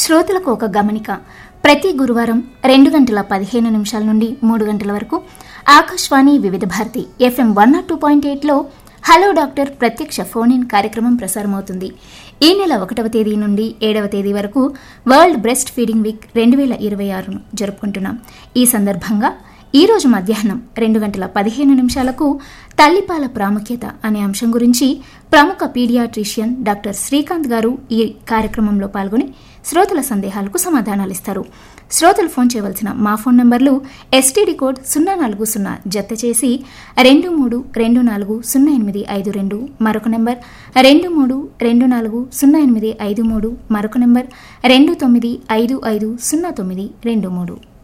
శ్రోతలకు ఒక గమనిక ప్రతి గురువారం రెండు గంటల పదిహేను నిమిషాల నుండి మూడు గంటల వరకు Akashvani Vividh Bharati F M one nought two point ఎయిట్లో హలో డాక్టర్ ప్రత్యక్ష ఫోన్ ఇన్ కార్యక్రమం ప్రసారమవుతుంది ఈ నెల ఒకటవ తేదీ నుండి ఏడవ తేదీ వరకు వరల్డ్ బ్రెస్ట్ ఫీడింగ్ వీక్ రెండు వేల ఇరవై ఆరును జరుపుకుంటున్నాం ఈ సందర్భంగా ఈ రోజు మధ్యాహ్నం రెండు గంటల పదిహేను నిమిషాలకు తల్లిపాల ప్రాముఖ్యత అనే అంశం గురించి ప్రముఖ పీడియాట్రిషియన్ డాక్టర్ శ్రీకాంత్ గారు ఈ కార్యక్రమంలో పాల్గొని శ్రోతల సందేహాలకు సమాధానాలిస్తారు శ్రోతలు ఫోన్ చేయవలసిన మా ఫోన్ నంబర్లు ఎస్టీడీ కోడ్ సున్నా నాలుగు సున్నా జత చేసి రెండు మూడు రెండు నాలుగు సున్నా ఎనిమిది ఐదు రెండు మరొక నెంబర్ రెండు మూడు రెండు నాలుగు సున్నా ఎనిమిది ఐదు మూడు మరొక నెంబర్ రెండు తొమ్మిది ఐదు ఐదు సున్నా తొమ్మిది రెండు మూడు